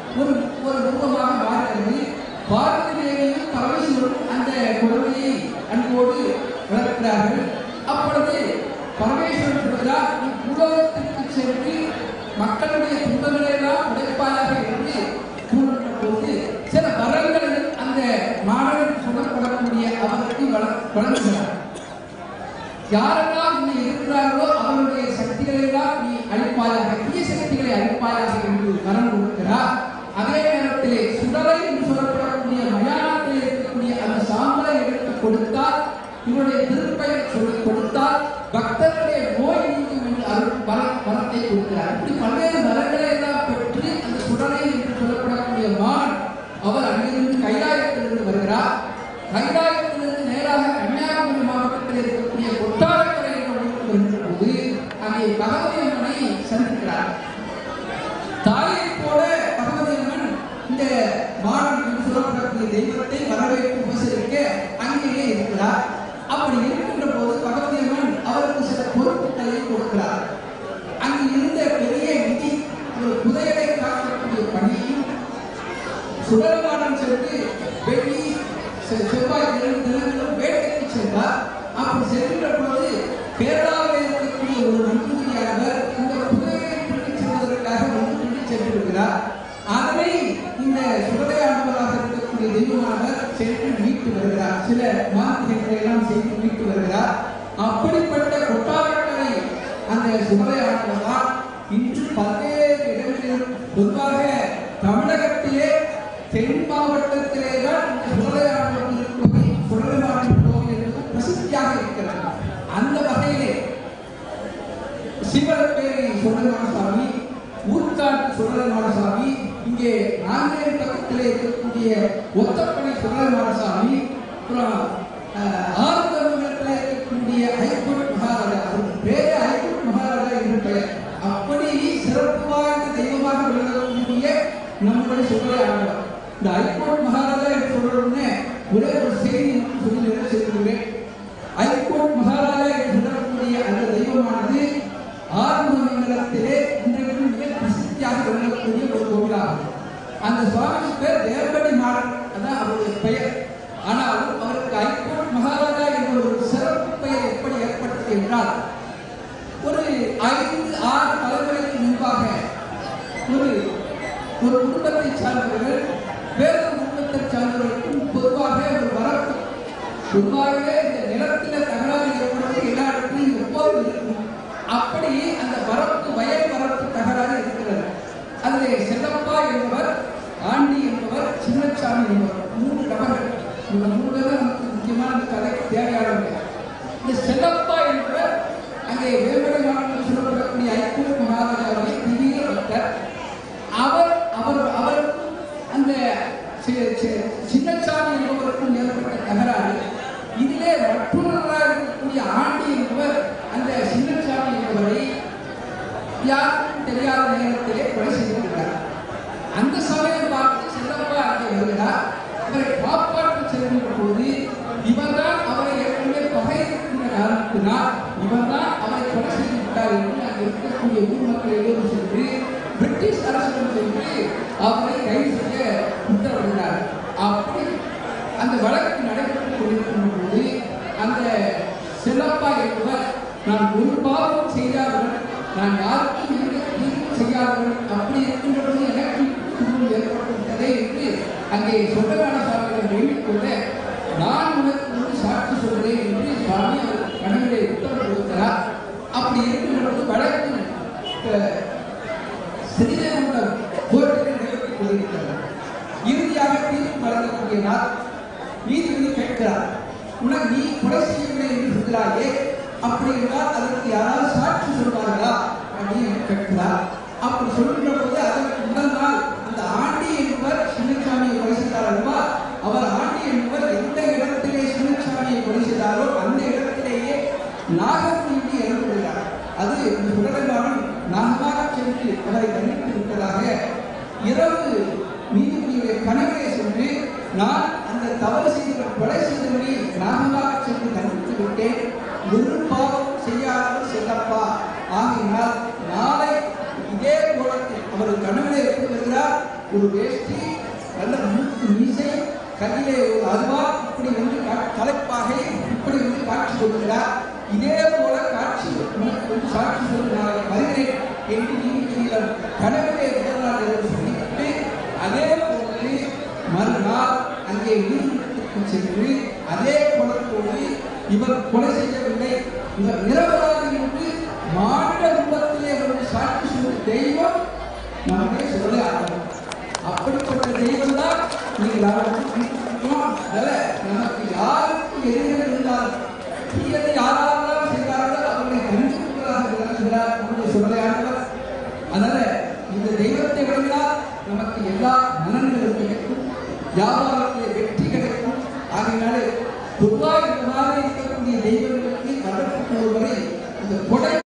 ஒரு ஒரு ரூபமாக மாறுகிறது பார்வதி தேவியும் பரமேஸ்வரனும் அந்த குழந்தையை அன்போடு வளர்க்கிறார்கள் அப்பொழுது பரமேஸ்வரன் சொல்கிறார் நீ பூலோகத்திற்கு சென்று மக்களுடைய துன்பங்களை எல்லாம் உடைப்பாயாக என்று கூறுகின்ற போது சில வரங்களை அந்த மாணவன் சொல்லப்படக்கூடிய அவருக்கு வழ- வழங்குகிறார் யாரெல்லாம் உன்னை எதிர்க்கிறார்களோ அவர்களுடைய சக்திகளை எல்லாம் நீ அழிப்பாயாக தீய சக்திகளை அழிப்பாயாக என்று வரம் கொடுக்கிறார் அதே நேரத்திலே சுடலை என்று சொல்லப்படக்கூடிய மயானத்தில் இருக்கக்கூடிய அந்த சாம்பலை எடுத்து கொடுத்தால் இவருடைய திருப்பெயர் சொல்லிக் கொடுத்தால் பக்தர்களுடைய நோய் நீங்கும் என்று அருள் வர வரத்தை கொடுக்கிறார் இப்படி பல்வேறு வரங்களை எல்லாம் பெற்று அந்த சுடலை என்று சொல்லப்படக்கூடிய மான் அவர் அங்கிருந்து கைலாயத்திலிருந்து வருகிறார் கைலாயத்திலிருந்து நேராக கன்னியாகுமரி மாவட்டத்தில் இருக்கக்கூடிய கொட்டாரக்கரை என்ற ஊருக்கு வருகின்ற போது அங்கே பகவதி அம்மனை சந்திக்கிறார் தாயை போல பகவதி அம்மன் இந்த மாடன் என்று சொல்லப்படக்கூடிய தெய்வத்தை வரவேற்று உபசரிக்க அங்கேயே இருக்கிறார் அப்படி இருக்கின்ற போது பகவதி அம்மன் அவருக்கு சில பொறுப்புகளை கொடுக்கிறார் அங்கு இருந்த பெரிய நிதி ஒரு புதையலை காக்கக்கூடிய பணியையும் சுடலமாடன் சென்று வெள்ளி செ- செவ்வாய் இரண்டு தினங்களும் வேட்டைக்கு சென்றார் அப்படி செல்கின்ற பொழுது கேரளாவில் இருக்கக்கூடிய ஒரு நம்பூதிரியானவர் இந்த புதையை பிடித்து செல்வதற்காக ஒன்று பிடி சென்றிருக்கிறார் அதனை இந்த சுடலையானவராக இருக்கக்கூடிய தெய்வமானவர் சென்று மீட்டு வருகிறார் சில மாந்திரிகளை எல்லாம் செய்து மீட்டு வருகிறார் அப்படிப்பட்ட கொட்டாரக்கரை அந்த சுடலையானவர் தான் இன்று பல்வேறு இடங்களிலும் பொதுவாக தமிழகத்திலே தென் மாவட்டத்திலே தான் இந்த சுடலையானவர் கோவில் சுடலைமாடன் கோவில் என்பது பிரசித்தியாக இருக்கிறது அந்த வகையிலே சிவரப்பேரி சுடலைமானசாமி ஊர்காட்டு சுடலைமானசாமி இங்கே நாங்கேரி பக்கத்திலே இருக்கக்கூடிய ஒத்தப்பனை சுடலைமானசாமி அப்புறம் அஹ், ஆறுதமிழத்தில் இருக்கக்கூடிய ஹைகோர்ட் மகாராஜா அவர் பேரே ஹைகோர்ட் மகாராஜா என்று பெயர் அப்படி சிறப்பு வாய்ந்த தெய்வமாக விளங்கக்கூடிய நம்முடைய சுடலை ஆண்டவர் இந்த ஹைகோர்ட் மகாராஜா என்று சொல்றோம்னே ஒரே ஒரு செய்தி மட்டும் சொல்லி நிறைவு செய்துள்ளேன் ஹைகோர்ட் மகாராஜா என்று சொல்லக்கூடிய அந்த தெய்வமானது ஆரம்ப மண்டலத்திலே இன்றைக்கு மிக பிரசித்தியாக விளங்கக்கூடிய ஒரு கோவிலாகும் அந்த சுவாமி பேர் தேவபடி மாடன் அதான் அவருடைய பெயர் ஆனாலும் அவருக்கு ஹைகோர்ட் மகாராஜா என்ற ஒரு சிறப்பு பெயர் எப்படி ஏற்பட்டது என்றால் ஒரு ஐந்து ஆறு தலைமுறைக்கு முன்பாக ஒரு ஒரு குடும்பத்தை சார்ந்தவர்கள் வேறொரு குடும்பத்தை சார்ந்தவர்களுக்கும் பொதுவாக ஒரு வரப்பு பொதுவாகவே இந்த நிலத்தில் தகராறு ஏற்படுவது எல்லா இடத்துலையும் எப்போதும் இருக்கும் அப்படி அந்த வரப்பு வயல் வரப்பு தகராறு இருக்கிறது அதில் செல்லப்பா என்பவர் ஆண்டி என்பவர் சின்னச்சாமி என்பவர் மூன்று நபர்கள் இந்த மூணு பேரும் நமக்கு முக்கியமான இந்த கதைக்கு தேவையானவர்கள் இந்த செல்லப்பா என்பவர் அங்கே வேம்படை மாவட்டம் சொல்லப்படக்கூடிய ஐக்கூர் மகாராஜாவுடைய திடீர் பக்தர் அவர் அவர் அவர் அந்த சி- சி- சின்னச்சாமி என்பவருக்கும் ஏற்பட்ட தகராறு இதிலே மற்றொருவராக இருக்கக்கூடிய ஆண்டி என்பவர் அந்த சின்னச்சாமி என்பவரை யாருக்கும் தெரியாத நேரத்திலே கொலை செய்திருக்கிறார் அந்த சமயம் பார்த்து செல்லப்பா அங்கே வருகிறார் அவரை காப்பாற்ற செல்கின்ற போது இவர்தான் அவரை ஏற்கனவே பகை இருக்கின்ற காரணத்தினால் இவர்தான் அவரை கொலை செய்து விட்டார் என்று அங்கே இருக்கக்கூடிய ஊர் மக்கள் எல்லோரும் சென்று பிரிட்டிஷ் அரசிடம் சென்று அவரை கைது செய்ய உத்தரவிடுகிறார் அப்படி அந்த வழக்கு நடைபெற்றுக் கொண்டிருக்கின்ற போது அந்த செல்லப்பா என்பவர் நான் ஒரு பாவம் செய்யாதவன் நான் யாருக்கும் எந்த தீங்கும் செய்யாதவன் அப்படி இருக்கின்ற போது எனக்கு துன்பம் ஏற்பட்டு விட்டதே என்று அங்கே சொந்தமான சாமியிடம் வேண்டிக் கொள்ள நான் உனக்கு வந்து சாட்சி சொல்கிறேன் என்று சுவாமி அவர் கணவரை உத்தரவு கொடுக்கிறார் அப்படி இருக்கின்ற போது வழக்கு அஹ், ஸ்ரீரங்கம் கோர்ட்டில் நடைபெற்றுக் கொண்டிருக்கிறது இறுதியாக தீர்ப்பு வழங்கக்கூடிய நாள் நீதிபதி கேட்கிறார் உனக்கு நீ கொலை செய்யவில்லை என்று சொல்கிறாயே அப்படி என்றால் அதற்கு யாராவது சாட்சி சொல்வார்களா அப்படின்னு கேட்கிறார் அப்படி சொல்கின்ற போது அதற்கு முதல் நாள் அந்த ஆண்டி என்பவர் சின்னசாமியை கொலை செய்தார் அல்லவா அவர் ஆண்டி என்பவர் எந்த இடத்திலே சின்னசாமியை கொலை செய்தாரோ அந்த இடத்திலேயே நாகக்குண்டி இறந்து விடுகிறார் அது இந்த சுடலைமாடன் நாகமாக சென்று அவரை தண்டித்து விட்டதாக இரவு நீதிபதியுடைய கனவிலே சென்று நான் அந்த தவறு செய்தவர் கொலை செய்தவரை நாகமாக சென்று தண்டித்து விட்டேன் ஒரு பாவம் செய்யாமல் செல்லப்பா ஆகினால் நாளை இதே கோலத்தில் அவர் கனவிலே எப்படி வருகிறார் ஒரு வேஷ்டி நல்ல மூக்கு மீசை கையிலே ஒரு அருவா இப்படி வந்து கா- தலைப்பாகை இப்படி வந்து காட்சி கொடுக்கிறார் இதே போல காட்சி உனக்கு வந்து சாட்சி சொல்லி நான் வருகிறேன் என்று நீங்கள் கனவிலே முதல்நாள் என்று சொல்லிவிட்டு அதே போன்று மறுநாள் அங்கே உயிருக்கு சென்று அதே குணத்தோடு இவர் கொலை செய்யவில்லை இவர் நிரபராதி என்று மாநில ரூபத்திலே வந்து சாட்சி சொல்லும் தெய்வம் நம்முடைய சொல்ல ஆரம்பம் அப்படிப்பட்ட தெய்வம் தான் நீங்கள் அவருக்கு நமக்கு யாருக்கு எதிரிகள் இருந்தால் தீயதை யாரெல்லாம் செய்தார்களோ அவர்களை கண்டிப்பாக விளக்குகிறார் நம்முடைய சொல்லையானவர் அதனால இந்த தெய்வத்தை வழங்கினால் நமக்கு எல்லா நலன்களும் கிடைக்கும் வியாபார